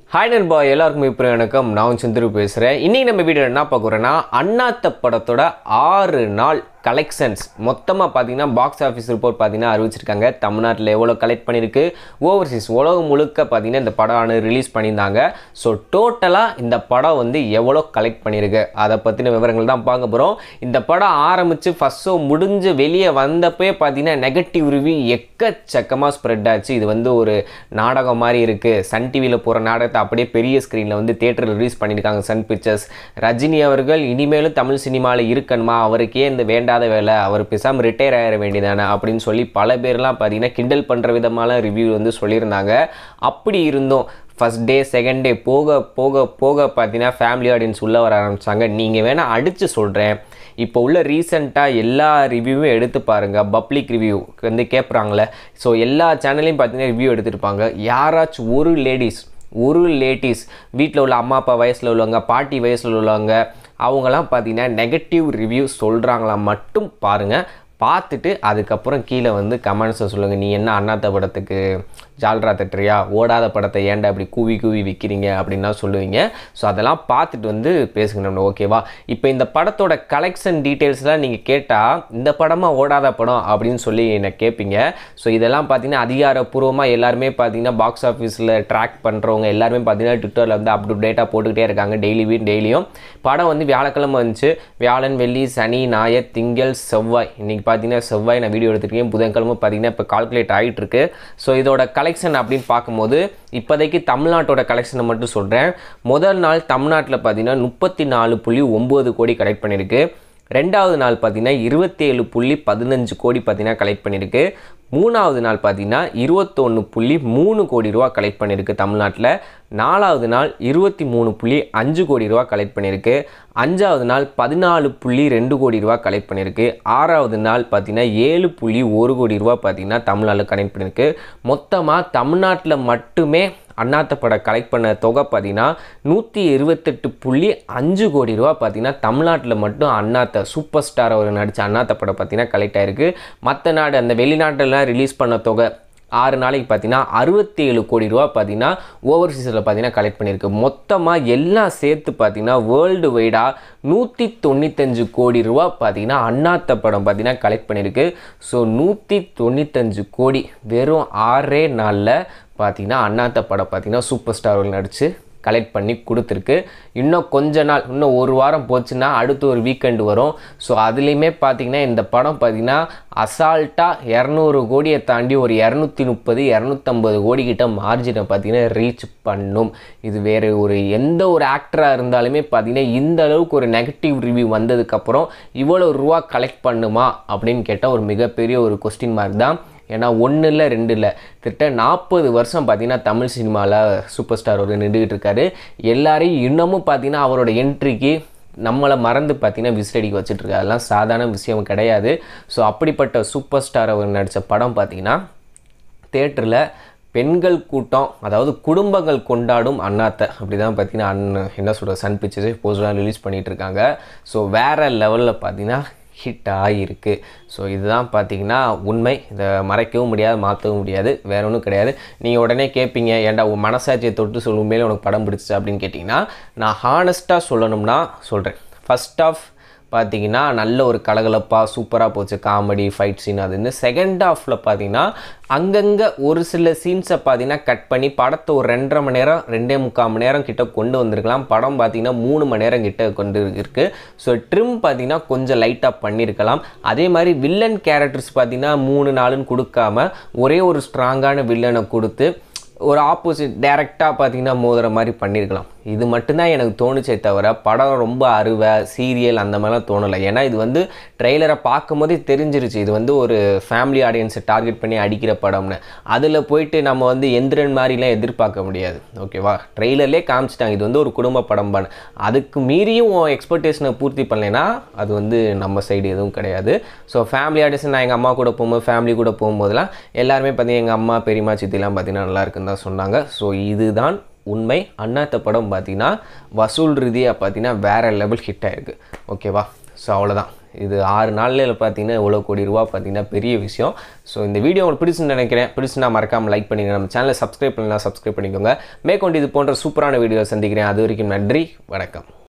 hi நண்பா எல்லாருக்கும் இப்போ வணக்கம் நான் சந்திரு பேசுகிறேன் இன்றைக்கி நம்ம வீடியோ என்ன பார்க்க போகிறோன்னா அண்ணாத்த படத்தோட ஆறு நாள் கலெக்ஷன்ஸ் மொத்தமாக பார்த்தீங்கன்னா பாக்ஸ் ஆஃபீஸ் ரிப்போர்ட் பார்த்தீங்கன்னா அறிவிச்சிருக்காங்க தமிழ்நாட்டில் எவ்வளோ கலெக்ட் பண்ணியிருக்கு ஓவர்சீஸ் உலகம் முழுக்க பார்த்தீங்கன்னா இந்த படம் ரிலீஸ் பண்ணியிருந்தாங்க ஸோ டோட்டலாக இந்த படம் வந்து எவ்வளோ கலெக்ட் பண்ணியிருக்கு அதை பற்றின விவரங்கள் தான் பார்க்க போகிறோம் இந்த படம் ஆரம்பித்து ஃபஸ்ட் ஷோ முடிஞ்சு வெளியே வந்தப்பே பார்த்தீங்கன்னா நெகட்டிவ் ரிவ்யூ எக்கச்சக்கமாக ஸ்ப்ரெட் ஆச்சு இது வந்து ஒரு நாடகம் மாதிரி இருக்குது சன் டிவியில் போகிற நாடகத்தை அப்படியே பெரிய ஸ்க்ரீனில் வந்து தேட்டரில் ரிலீஸ் பண்ணியிருக்காங்க சன் பிக்சர்ஸ் ரஜினி அவர்கள் இனிமேலும் தமிழ் சினிமாவில் இருக்கணுமா அவருக்கே இந்த வேண்டாத வேலை அவர் பேசாமல் ரிட்டையர் ஆகிட வேண்டியதானே அப்படின்னு சொல்லி பல பேர்லாம் பார்த்தீங்கன்னா கிண்டல் பண்ணுற விதமான ரிவ்யூ வந்து சொல்லியிருந்தாங்க அப்படி இருந்தும் ஃபஸ்ட் டே செகண்ட் டே போக போக போக பார்த்தீங்கன்னா ஃபேமிலி ஆடியன்ஸ் உள்ளே வர ஆரம்பிச்சாங்க நீங்கள் வேணால் அடித்து சொல்கிறேன் இப்போ உள்ள ரீசெண்டாக எல்லா ரிவ்யூவும் எடுத்து பாருங்கள் பப்ளிக் ரிவ்யூ வந்து கேட்குறாங்களே ஸோ எல்லா சேனல்லையும் பார்த்தீங்கன்னா ரிவ்யூ எடுத்துருப்பாங்க யாராச்சும் ஒரு லேடிஸ் ஒரு லேடிஸ் வீட்டில் உள்ள அம்மா அப்பா வயசில் உள்ளவங்க பாட்டி வயசில் உள்ளவங்க அவங்களாம் பார்த்தீங்கன்னா நெகட்டிவ் ரிவ்யூ சொல்கிறாங்களா மட்டும் பாருங்கள் பார்த்துட்டு அதுக்கப்புறம் கீழே வந்து கமெண்ட்ஸை சொல்லுங்கள் நீ என்ன அண்ணாத்த படத்துக்கு ஜால்ரா தட்டுறியா ஓடாத படத்தை ஏன்டா இப்படி கூவி கூவி விற்கிறீங்க அப்படின்னா சொல்லுவீங்க ஸோ அதெல்லாம் பார்த்துட்டு வந்து பேசுங்க நம்ம ஓகேவா இப்போ இந்த படத்தோட கலெக்ஷன் டீட்டெயில்ஸ்லாம் நீங்கள் கேட்டால் இந்த படமாக ஓடாத படம் அப்படின்னு சொல்லி என்னை கேட்பீங்க ஸோ இதெல்லாம் பார்த்தீங்கன்னா அதிகாரப்பூர்வமாக எல்லாருமே பார்த்தீங்கன்னா பாக்ஸ் ஆஃபீஸில் ட்ராக் பண்ணுறவங்க எல்லாருமே பார்த்தீங்கன்னா ட்விட்டரில் வந்து அப் டு டேட்டாக போட்டுக்கிட்டே இருக்காங்க டெய்லி வீக் டெய்லியும் படம் வந்து வியாழக்கிழமை வந்துச்சு வியாழன் வெள்ளி சனி ஞாயிறு திங்கள் செவ்வாய் இன்றைக்கி பார்த்தீங்கன்னா செவ்வாய் நான் வீடியோ எடுத்துருக்கேன் புதன்கிழமை பார்த்தீங்கன்னா இப்போ கால்குலேட் ஆகிட்டு இருக்கு ஸோ இதோட கலெக்ஷன் அப்படின்னு பார்க்கும்போது இப்போதைக்கு தமிழ்நாட்டோட கலெக்ஷனை மட்டும் சொல்கிறேன் முதல் நாள் தமிழ்நாட்டில் பார்த்தீங்கன்னா முப்பத்தி நாலு புள்ளி ஒம்பது கோடி கலெக்ட் பண்ணியிருக்கு ரெண்டாவது நாள் பார்த்தீங்கன்னா இருபத்தேழு புள்ளி பதினஞ்சு கோடி பார்த்தீங்கன்னா கலெக்ட் பண்ணியிருக்கு மூணாவது நாள் பார்த்தீங்கன்னா இருபத்தொன்று புள்ளி மூணு கோடி ரூபா கலெக்ட் பண்ணியிருக்கு தமிழ்நாட்டில் நாலாவது நாள் இருபத்தி மூணு புள்ளி அஞ்சு கோடி ரூபா கலெக்ட் பண்ணியிருக்கு அஞ்சாவது நாள் பதினாலு புள்ளி ரெண்டு கோடி ரூபா கலெக்ட் பண்ணியிருக்கு ஆறாவது நாள் பார்த்தீங்கன்னா ஏழு புள்ளி ஒரு கோடி ரூபா பார்த்தீங்கன்னா தமிழ்நாட்டில் கலெக்ட் பண்ணியிருக்கு மொத்தமாக தமிழ்நாட்டில் மட்டுமே அண்ணாத்த படம் கலெக்ட் பண்ண தொகை பார்த்தீங்கன்னா நூற்றி இருபத்தெட்டு புள்ளி அஞ்சு கோடி ரூபா பார்த்தீங்கன்னா தமிழ்நாட்டில் மட்டும் அண்ணாத்த சூப்பர் ஸ்டார் அவர் நடித்த அண்ணாத்த படம் பார்த்தீங்கன்னா கலெக்ட் ஆயிருக்கு மற்ற நாடு அந்த வெளிநாட்டிலலாம் ரிலீஸ் பண்ண தொகை ஆறு நாளைக்கு பார்த்தீங்கன்னா அறுபத்தி ஏழு கோடி ரூபா பார்த்தீங்கன்னா ஓவர்சீஸில் பார்த்தீங்கன்னா கலெக்ட் பண்ணியிருக்கு மொத்தமாக எல்லாம் சேர்த்து பார்த்தீங்கன்னா வேர்ல்டு வைடாக நூற்றி தொண்ணூத்தஞ்சு கோடி ரூபா பார்த்தீங்கன்னா அண்ணாத்த படம் பார்த்தீங்கன்னா கலெக்ட் பண்ணியிருக்கு ஸோ நூற்றி தொண்ணூத்தஞ்சு கோடி வெறும் ஆறே நாளில் பார்த்தீங்கன்னா அண்ணாத்த படம் பார்த்தீங்கன்னா சூப்பர் ஸ்டார் நடித்து கலெக்ட் பண்ணி கொடுத்துருக்கு இன்னும் கொஞ்ச நாள் இன்னும் ஒரு வாரம் போச்சுன்னா அடுத்து ஒரு வீக்கெண்டு வரும் ஸோ அதுலேயுமே பார்த்தீங்கன்னா இந்த படம் பார்த்தீங்கன்னா அசால்ட்டாக இரநூறு கோடியை தாண்டி ஒரு இரநூத்தி முப்பது இரநூத்தம்பது கோடி கிட்ட மார்ஜினை பார்த்தீங்கன்னா ரீச் பண்ணும் இது வேறு ஒரு எந்த ஒரு ஆக்டராக இருந்தாலுமே பார்த்தீங்கன்னா இந்த அளவுக்கு ஒரு நெகட்டிவ் ரிவ்யூ வந்ததுக்கப்புறம் இவ்வளோ ரூபா கலெக்ட் பண்ணுமா அப்படின்னு கேட்டால் ஒரு மிகப்பெரிய ஒரு கொஸ்டின் மார்க் தான் ஏன்னா ஒன்று இல்லை ரெண்டு இல்லை கிட்ட நாற்பது வருஷம் பார்த்தீங்கன்னா தமிழ் சினிமாவில் சூப்பர் ஸ்டார் ஒரு நின்றுக்கிட்டு இருக்காரு எல்லாரையும் இன்னமும் பார்த்தீங்கன்னா அவரோட என்ட்ரிக்கு நம்மளை மறந்து பார்த்தீங்கன்னா விசிலடிக்க வச்சுட்ருக்காரு அதெல்லாம் சாதாரண விஷயம் கிடையாது ஸோ அப்படிப்பட்ட சூப்பர் ஸ்டார் அவர் நடித்த படம் பார்த்தீங்கன்னா தேட்டரில் பெண்கள் கூட்டம் அதாவது குடும்பங்கள் கொண்டாடும் அண்ணாத்தை அப்படி தான் பார்த்தீங்கன்னா அண்ணன் என்ன சொல்கிறது சன் பிக்சர்ஸே போஸ்டர்லாம் ரிலீஸ் பண்ணிகிட்டு இருக்காங்க ஸோ வேறு லெவலில் பார்த்தீங்கன்னா ஹிட் ஆகியிருக்கு ஸோ இதுதான் பார்த்தீங்கன்னா உண்மை இதை மறைக்கவும் முடியாது மாற்றவும் முடியாது வேற ஒன்றும் கிடையாது நீங்கள் உடனே கேட்பீங்க ஏன்டா உன் மனசாட்சியை தொட்டு சொல்லும் மேலே உனக்கு படம் பிடிச்சிச்சு அப்படின்னு கேட்டிங்கன்னா நான் ஹானஸ்ட்டாக சொல்லணும்னா சொல்கிறேன் ஃபஸ்ட் ஆஃப் பார்த்தீங்கன்னா நல்ல ஒரு கலகலப்பாக சூப்பராக போச்சு காமெடி ஃபைட் சீன் அதுன்னு செகண்ட் ஹாஃபில் பார்த்தீங்கன்னா அங்கங்கே ஒரு சில சீன்ஸை பார்த்தீங்கன்னா கட் பண்ணி படத்தை ஒரு ரெண்டரை மணி நேரம் ரெண்டே முக்கால் மணி நேரம் கிட்ட கொண்டு வந்திருக்கலாம் படம் பார்த்தீங்கன்னா மூணு மணி நேரம் கிட்ட கொண்டு இருக்கு ஸோ ட்ரிம் பார்த்தீங்கன்னா கொஞ்சம் லைட்டாக பண்ணியிருக்கலாம் அதே மாதிரி வில்லன் கேரக்டர்ஸ் பார்த்தீங்கன்னா மூணு நாளுன்னு கொடுக்காம ஒரே ஒரு ஸ்ட்ராங்கான வில்லனை கொடுத்து ஒரு ஆப்போசிட் டேரெக்டாக பார்த்தீங்கன்னா மோதுற மாதிரி பண்ணியிருக்கலாம் இது மட்டும்தான் எனக்கு தோணுச்சே தவிர படம் ரொம்ப அருவை சீரியல் அந்த மாதிரிலாம் தோணலை ஏன்னா இது வந்து ட்ரெய்லரை பார்க்கும்போதே தெரிஞ்சிருச்சு இது வந்து ஒரு ஃபேமிலி ஆடியன்ஸை டார்கெட் பண்ணி அடிக்கிற படம்னு அதில் போயிட்டு நம்ம வந்து எந்திரன் மாதிரிலாம் எதிர்பார்க்க முடியாது ஓகேவா ட்ரெய்லர்லேயே காமிச்சிட்டாங்க இது வந்து ஒரு குடும்ப படம் பண்ண அதுக்கு மீறியும் உன் எக்ஸ்பெக்டேஷனை பூர்த்தி பண்ணலைன்னா அது வந்து நம்ம சைடு எதுவும் கிடையாது ஸோ ஃபேமிலி ஆடியன்ஸ் நான் எங்கள் அம்மா கூட போகும்போது ஃபேமிலி கூட போகும்போதெல்லாம் எல்லாருமே பார்த்தீங்கன்னா எங்கள் அம்மா பெரியம்மா சித்திலாம் பார்த்தீங்கன்னா நல்லா இருக்குன்னு தான் சொன்னாங்க ஸோ இதுதான் உண்மை அண்ணாத்த படம் பார்த்தீங்கன்னா வசூல் ரீதியாக பார்த்தீங்கன்னா வேறு லெவல் ஹிட் ஆயிருக்கு ஓகேவா ஸோ அவ்வளோதான் இது ஆறு நாளில் பார்த்தீங்கன்னா இவ்வளோ கோடி ரூபா பார்த்தீங்கன்னா பெரிய விஷயம் ஸோ இந்த வீடியோ உங்களுக்கு பிடிச்சுன்னு நினைக்கிறேன் பிடிச்சுனா மறக்காமல் லைக் பண்ணிங்க நம்ம சேனலை சப்ஸ்கிரைப் பண்ணலாம் சப்ஸ்கிரைப் பண்ணிக்கோங்க மேற்கொண்டு இது போன்ற சூப்பரான வீடியோ சந்திக்கிறேன் அது வரைக்கும் நன்றி வணக்கம்